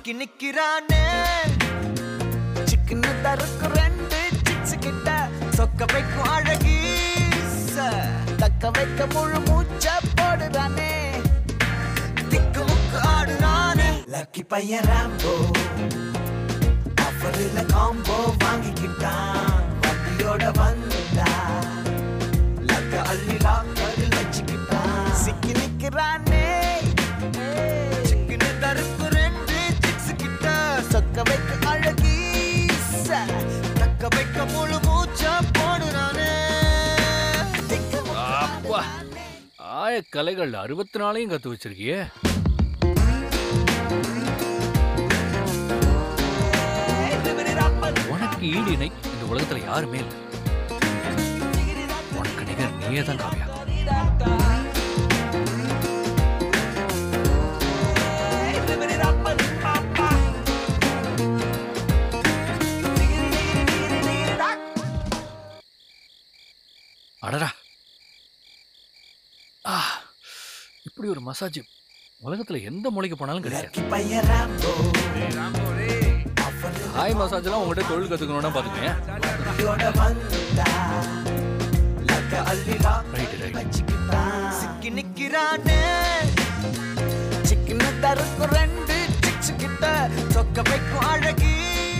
சிக்கி நிக்கிறானே சிக்கன்னு தருக்கு ரெண்டு சிக்ஸ் கிட்ட சொக்க வைக்கும் அழகி தக்க வைக்க முழு மூச்ச போடுறானே திக்கு முக்கு ஆடுறானே லக்கி பையன் ராம்போ ஆஃபரில் காம்போ வாங்கிக்கிட்டான் வண்டியோட வந்தா லக்க அள்ளி லாக்கரில் வச்சுக்கிட்டான் சிக்கி நிக்கிறானே சிக்கனு தருக்கு ரெண்டு சிக்ஸ் கிட்ட சொக்க வைக்க அழகி தக்க வைக்க முழு மூச்சா போடுறானே திக்கு முக்கு அப்பா ஆய கலைகள் அறுபத்தி நாளையும் கத்து வச்சிருக்கியே உனக்கு ஈடு இணை இந்த உலகத்துல யாருமே இல்லை உனக்கு நிகர் நீயே தான் காவியா அடடா ஆ இப்படி ஒரு மசாஜ் உலகத்துல எந்த மூலைக்கு போனாலும் கிடைக்காது லக்கி பையன் ராம்போ ஹாய் மசாஜ்லாம் உங்ககிட்ட தொழில் கத்துக்கணும்னா பாத்துக்கேன் வண்டியோட வந்தா லக்க அள்ளி ரைட் ரைட் வச்சுக்கிட்டான் சிக்கி நிக்கிறானே சிக்கன்னு தருக்கு ரெண்டு சிக்ஸ் கிட்ட சொக்க வைக்கும் அழகி